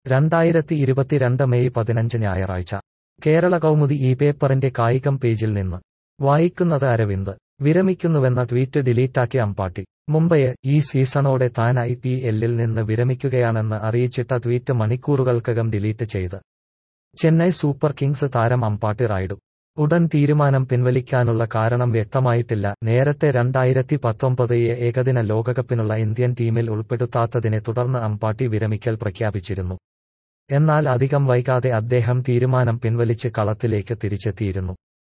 രണ്ടായിരത്തി ഇരുപത്തിരണ്ട് മെയ് പതിനഞ്ച് ഞായറാഴ്ച കേരള കൗമുദി ഈ പേപ്പറിന്റെ കായികം പേജിൽ നിന്ന് വായിക്കുന്നത് അരവിന്ദ് വിരമിക്കുന്നുവെന്ന ട്വീറ്റ് ഡിലീറ്റാക്കി അമ്പാട്ടി മുംബൈ ഈ സീസണോടെ താൻ ഐ പി എല്ലിൽ നിന്ന് വിരമിക്കുകയാണെന്ന് അറിയിച്ചിട്ട ട്വീറ്റ് മണിക്കൂറുകൾക്കകം ഡിലീറ്റ് ചെയ്ത് ചെന്നൈ സൂപ്പർ കിങ്സ് താരം അമ്പാട്ടി റായിഡു ഉടൻ തീരുമാനം പിൻവലിക്കാനുള്ള കാരണം വ്യക്തമായിട്ടില്ല നേരത്തെ രണ്ടായിരത്തി പത്തൊമ്പത് ഏകദിന ലോകകപ്പിനുള്ള ഇന്ത്യൻ ടീമിൽ ഉൾപ്പെടുത്താത്തതിനെ തുടർന്ന് അമ്പാട്ടി വിരമിക്കൽ പ്രഖ്യാപിച്ചിരുന്നു എന്നാൽ അധികം വൈകാതെ അദ്ദേഹം തീരുമാനം പിൻവലിച്ച് കളത്തിലേക്ക് തിരിച്ചെത്തിയിരുന്നു